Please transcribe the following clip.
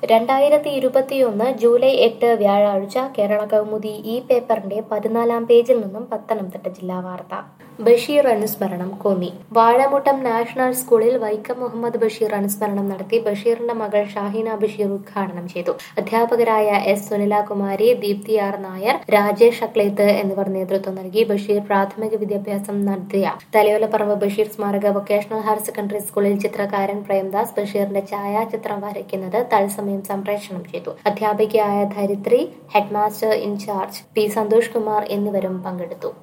രണ്ടായിരത്തി ഇരുപത്തിയൊന്ന് ജൂലൈ എട്ട് വ്യാഴാഴ്ച കേരള കൗമുദി ഈ പേപ്പറിന്റെ പതിനാലാം പേജിൽ നിന്നും പത്തനംതിട്ട ജില്ലാ വാർത്ത ബഷീർ അനുസ്മരണം കോന്നി വാഴമുട്ടം നാഷണൽ സ്കൂളിൽ വൈക്കം മുഹമ്മദ് ബഷീർ അനുസ്മരണം നടത്തി ബഷീറിന്റെ മകൾ ഷാഹിന ബഷീർ ഉദ്ഘാടനം ചെയ്തു അധ്യാപകരായ എസ് സുനിലാകുമാരി ദീപ്തി ആർ നായർ രാജേഷ് അക്ലേത്ത് എന്നിവർ നേതൃത്വം നൽകി ബഷീർ പ്രാഥമിക വിദ്യാഭ്യാസം നടത്തിയ തലയോലപ്പറമ്പ് ബഷീർ സ്മാരക വൊക്കേഷണൽ ഹയർ സെക്കൻഡറി സ്കൂളിൽ ചിത്രകാരൻ പ്രേംദാസ് ബഷീറിന്റെ ഛായാചിത്രം വരയ്ക്കുന്നത് തത്സമയം സംപ്രേഷണം ചെയ്തു അധ്യാപികയായ Dharithri headmaster in charge P Santhosh Kumar എന്നിവരും പങ്കെടുത്തു